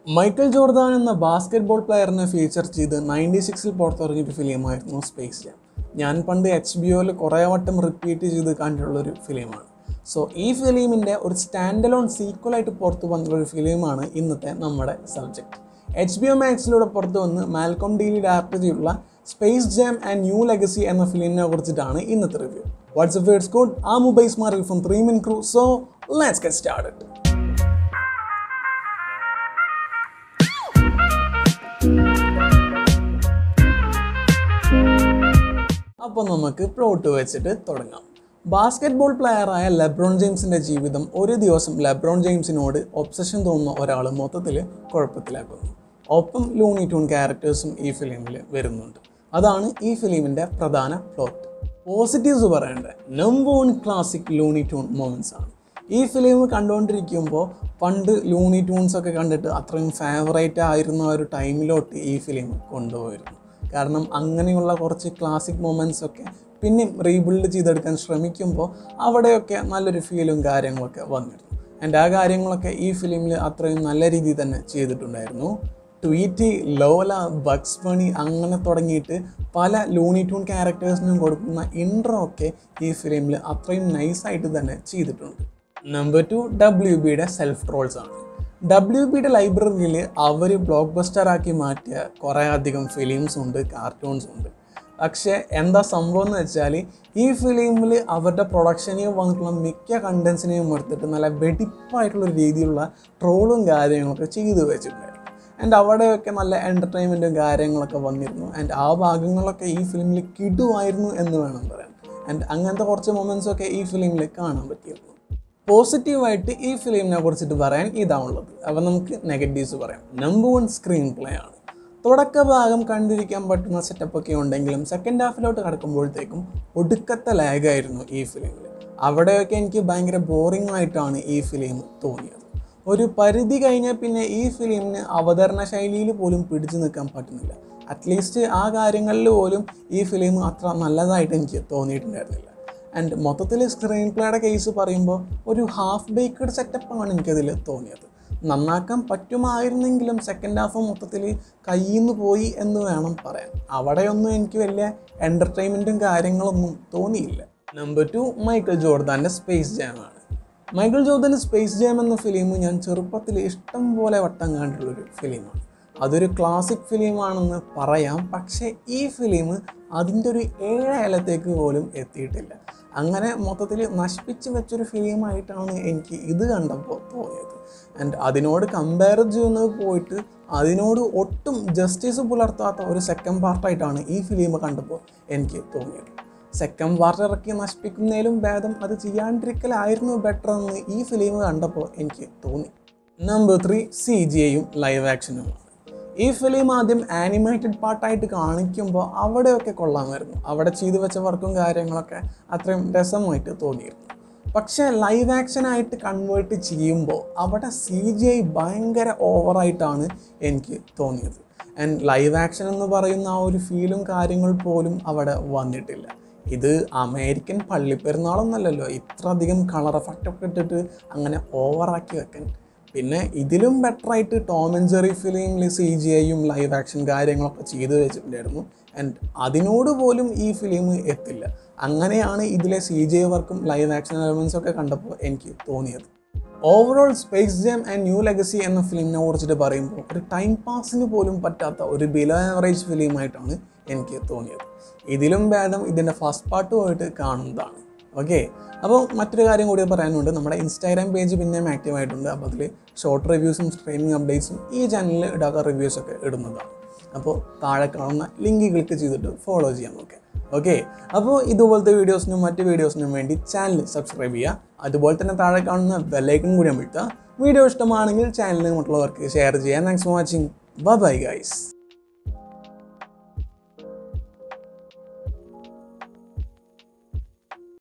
Michael Jordan എന്ന basketball പ്ലെയറിനെ feature ചെയ്ത് നയൻറ്റി സിക്സിൽ പുറത്തിറങ്ങിയൊരു ഫിലിമായിരുന്നു സ്പേസ് ജാം ഞാൻ പണ്ട് എച്ച് ബി ഒയിൽ കുറേ വട്ടം റിപ്പീറ്റ് ചെയ്ത് കണ്ടിട്ടുള്ളൊരു ഫിലിമാണ് സോ ഈ ഫിലിമിൻ്റെ ഒരു സ്റ്റാൻഡ് അലോൺ സീക്വലായിട്ട് പുറത്തു വന്നിട്ടുള്ളൊരു ഫിലിമാണ് ഇന്നത്തെ നമ്മുടെ സബ്ജക്റ്റ് എച്ച് ബി ഒ മാക്സിലൂടെ പുറത്തു വന്ന് മാൽക്കോം ഡീലി ഡയറക്റ്റ് ചെയ്തിട്ടുള്ള Space Jam and New Legacy എന്ന ഫിലിമിനെ കുറിച്ചിട്ടാണ് ഇന്നത്തെ റിവ്യൂ വാട്സ്ആപ്പ് വേർഡ്സ് കോഡ് ആ mobile smart from three min crew so let's get started അപ്പോൾ നമുക്ക് പ്ലോട്ട് വെച്ചിട്ട് തുടങ്ങാം ബാസ്കറ്റ്ബോൾ പ്ലെയറായ ലെബ്രോൺ ജെയിംസിൻ്റെ ജീവിതം ഒരു ദിവസം ലെബ്രോൺ ജെയിംസിനോട് ഒബ്സഷൻ തോന്നുന്ന ഒരാൾ മൊത്തത്തിൽ കുഴപ്പത്തിലാക്കുന്നു ഒപ്പം ലൂണി ടൂൺ ക്യാരക്ടേഴ്സും ഈ ഫിലിമിൽ വരുന്നുണ്ട് അതാണ് ഈ ഫിലിമിൻ്റെ പ്രധാന പ്ലോട്ട് പോസിറ്റീവ്സ് പറയേണ്ട number one classic Looney Toon moments ആണ് ഈ ഫിലിം കണ്ടുകൊണ്ടിരിക്കുമ്പോൾ പണ്ട് ലൂണി ടൂൺസ് ഒക്കെ കണ്ടിട്ട് അത്രയും ഫേവറേറ്റ് ആയിരുന്ന ആ ഒരു ടൈമിലോട്ട് ഈ ഫിലിം കൊണ്ടുപോയിരുന്നു കാരണം അങ്ങനെയുള്ള കുറച്ച് ക്ലാസിക് മൊമെൻറ്റ്സ് ഒക്കെ പിന്നെയും റീബിൽഡ് ചെയ്തെടുക്കാൻ ശ്രമിക്കുമ്പോൾ അവിടെയൊക്കെ നല്ലൊരു ഫീലും കാര്യങ്ങളൊക്കെ വന്നിരുന്നു ആൻഡ് ആ കാര്യങ്ങളൊക്കെ ഈ ഫിലിമിൽ അത്രയും നല്ല രീതിയിൽ തന്നെ ചെയ്തിട്ടുണ്ടായിരുന്നു ട്വീറ്റി ലോല ബക്സ് ബണി അങ്ങനെ തുടങ്ങിയിട്ട് പല ലൂണി ടൂൺ ക്യാരക്ടേഴ്സിനും കൊടുക്കുന്ന ഇൻട്രോ ഒക്കെ ഈ ഫിലിമിൽ അത്രയും നൈസായിട്ട് തന്നെ ചെയ്തിട്ടുണ്ട് നമ്പർ ടു ഡബ്ല്യു ബിയുടെ സെൽഫ് ട്രോൾസ് ആണ് ഡബ്ല്യു ബിയുടെ ലൈബ്രറിയിൽ അവർ ബ്ലോക്ക് ബസ്റ്റർ ആക്കി മാറ്റിയ കുറേ അധികം ഫിലിംസ് ഉണ്ട് കാർട്ടൂൺസ് ഉണ്ട് പക്ഷേ എന്താ സംഭവം എന്ന് വെച്ചാൽ ഈ ഫിലിമിൽ അവരുടെ പ്രൊഡക്ഷനെയും വന്നിട്ടുള്ള മിക്ക കണ്ടൻസിനെയും എടുത്തിട്ട് നല്ല വെടിപ്പായിട്ടുള്ള രീതിയിലുള്ള ട്രോളും കാര്യങ്ങളൊക്കെ ചെയ്തു വെച്ചിട്ടുണ്ടായിരുന്നു ആൻഡ് അവിടെയൊക്കെ നല്ല എൻ്റർടൈൻമെൻറ്റും കാര്യങ്ങളൊക്കെ വന്നിരുന്നു ആൻഡ് ആ ഭാഗങ്ങളൊക്കെ ഈ ഫിലിമിൽ കിടുവായിരുന്നു എന്ന് വേണം പറയാൻ ആൻഡ് അങ്ങനത്തെ കുറച്ച് മൊമെൻറ്റ്സ് ഒക്കെ ഈ ഫിലിമിൽ കാണാൻ പറ്റിയിരുന്നു പോസിറ്റീവായിട്ട് ഈ ഫിലിമിനെ കുറിച്ചിട്ട് പറയാൻ ഇതാണുള്ളത് അപ്പോൾ നമുക്ക് നെഗറ്റീവ്സ് പറയാം നമ്പർ വൺ സ്ക്രീൻ പ്ലേ ആണ് തുടക്ക ഭാഗം കണ്ടിരിക്കാൻ പറ്റുന്ന സെറ്റപ്പ് ഒക്കെ ഉണ്ടെങ്കിലും സെക്കൻഡ് ഹാഫിലോട്ട് കടക്കുമ്പോഴത്തേക്കും ഒടുക്കത്തെ ലാഗായിരുന്നു ഈ ഫിലിമിൽ അവിടെയൊക്കെ എനിക്ക് ഭയങ്കര ബോറിംഗ് ആയിട്ടാണ് ഈ ഫിലിം തോന്നിയത് ഒരു പരിധി കഴിഞ്ഞാൽ പിന്നെ ഈ ഫിലിമിന് അവതരണ ശൈലിയിൽ പോലും പിടിച്ചു നിൽക്കാൻ പറ്റുന്നില്ല അറ്റ്ലീസ്റ്റ് ആ കാര്യങ്ങളിൽ പോലും ഈ ഫിലിം അത്ര നല്ലതായിട്ട് എനിക്ക് തോന്നിയിട്ടുണ്ടായിരുന്നില്ല ആൻഡ് മൊത്തത്തിൽ സ്ക്രീൻ പ്ലേയുടെ കേസ് പറയുമ്പോൾ ഒരു ഹാഫ് ബേക്കഡ് സെറ്റപ്പാണ് എനിക്കതിൽ തോന്നിയത് നന്നാക്കാൻ പറ്റുമായിരുന്നെങ്കിലും സെക്കൻഡ് ഹാഫ് മൊത്തത്തിൽ കയ്യിൽ നിന്ന് പോയി എന്ന് വേണം പറയാൻ അവിടെയൊന്നും എനിക്ക് വലിയ എൻ്റർടൈൻമെൻറ്റും കാര്യങ്ങളൊന്നും തോന്നിയില്ല നമ്പർ ടു മൈക്കിൾ ജോർദാൻ്റെ സ്പേസ് ജാം ആണ് മൈക്കിൾ ജോർദാൻ്റെ സ്പേസ് ജാം എന്ന ഫിലിം ഞാൻ ചെറുപ്പത്തിൽ ഇഷ്ടം പോലെ വട്ടം കണ്ടിട്ടുള്ളൊരു ഫിലിമാണ് അതൊരു ക്ലാസിക് ഫിലിമാണെന്ന് പറയാം പക്ഷേ ഈ ഫിലിം അതിൻ്റെ ഒരു ഏഴായാലത്തേക്ക് പോലും എത്തിയിട്ടില്ല അങ്ങനെ മൊത്തത്തിൽ നശിപ്പിച്ച് വെച്ചൊരു ഫിലിമായിട്ടാണ് എനിക്ക് ഇത് കണ്ടപ്പോൾ തോന്നിയത് ആൻഡ് അതിനോട് കമ്പയർ ചെയ്യുന്നത് പോയിട്ട് അതിനോട് ഒട്ടും ജസ്റ്റിസ് പുലർത്താത്ത ഒരു സെക്കൻഡ് പാർട്ടായിട്ടാണ് ഈ ഫിലിം കണ്ടപ്പോൾ എനിക്ക് തോന്നിയത് സെക്കൻഡ് പാർട്ട് ഇറക്കി നശിപ്പിക്കുന്നതിലും ഭേദം അത് ചെയ്യാണ്ടിരിക്കലായിരുന്നു ബെറ്റർ എന്ന് ഈ ഫിലിം കണ്ടപ്പോൾ എനിക്ക് തോന്നി നമ്പർ ത്രീ സി ജി ഐയും ലൈവ് ആക്ഷനുമാണ് ഈ ഫിലിം ആദ്യം ആനിമേറ്റഡ് പാർട്ടായിട്ട് കാണിക്കുമ്പോൾ അവിടെയൊക്കെ കൊള്ളാമായിരുന്നു അവിടെ ചെയ്തു വെച്ച വർക്കും കാര്യങ്ങളൊക്കെ അത്രയും രസമായിട്ട് തോന്നിയിരുന്നു പക്ഷേ ലൈവ് ആക്ഷനായിട്ട് കൺവേർട്ട് ചെയ്യുമ്പോൾ അവിടെ സി ജി ഐ ഭയങ്കര ഓവറായിട്ടാണ് എനിക്ക് തോന്നിയത് ആൻഡ് ലൈവ് ആക്ഷൻ എന്ന് പറയുന്ന ആ ഒരു ഫീലും കാര്യങ്ങൾ പോലും അവിടെ വന്നിട്ടില്ല ഇത് അമേരിക്കൻ പള്ളിപ്പെരുന്നാളൊന്നല്ലല്ലോ ഇത്ര അധികം കളർ എഫക്റ്റ് ഒക്കെ ഇട്ടിട്ട് അങ്ങനെ ഓവറാക്കി വെക്കാൻ പിന്നെ ഇതിലും ബെറ്ററായിട്ട് ടോം ആൻഡ് ജെറി ഫിലിമിൽ സി ജി ഐയും ലൈവ് ആക്ഷൻ കാര്യങ്ങളൊക്കെ ചെയ്തു വെച്ചിട്ടുണ്ടായിരുന്നു ആൻഡ് അതിനോട് പോലും ഈ ഫിലിം എത്തില്ല അങ്ങനെയാണ് ഇതിലെ സി ജി ഐ വർക്കും ലൈവ് ആക്ഷൻ എലമെൻസും ഒക്കെ കണ്ടപ്പോൾ എനിക്ക് തോന്നിയത് overall Space Jam and New Legacy എന്ന ഫിലിമിനെ കുറിച്ചിട്ട് പറയുമ്പോൾ ഒരു ടൈം പാസിന് പോലും പറ്റാത്ത ഒരു ബിലോ ആവറേജ് ഫിലിമായിട്ടാണ് എനിക്ക് തോന്നിയത് ഇതിലും ഭേദം ഇതിൻ്റെ ഫസ്റ്റ് പാർട്ടുമായിട്ട് കാണുന്നതാണ് ഓക്കെ അപ്പോൾ മറ്റൊരു കാര്യം കൂടി പറയാനുണ്ട് നമ്മുടെ ഇൻസ്റ്റാഗ്രാം പേജ് പിന്നെയും ആക്റ്റീവ് ആയിട്ടുണ്ട് അപ്പോൾ അതിൽ ഷോർട്ട് റിവ്യൂസും സ്ട്രീമിംഗ് അപ്ഡേറ്റ്സും ഈ ചാനലിൽ ഇടാത്ത റിവ്യൂസൊക്കെ ഇടുന്നതാണ് അപ്പോൾ താഴെ കാണുന്ന ലിങ്ക് ക്ലിക്ക് ചെയ്തിട്ട് ഫോളോ ചെയ്യാം ഓക്കെ ഓക്കെ അപ്പോൾ ഇതുപോലത്തെ വീഡിയോസിനും മറ്റ് വീഡിയോസിനും വേണ്ടി ചാനൽ സബ്സ്ക്രൈബ് ചെയ്യുക അതുപോലെ തന്നെ താഴെ കാണുന്ന ബെല്ലൈക്കൺ കൂടി അമഴ്ത്തുക വീഡിയോ ഇഷ്ടമാണെങ്കിൽ ചാനലിന് മറ്റുള്ളവർക്ക് ഷെയർ ചെയ്യാം thanks for watching bye guys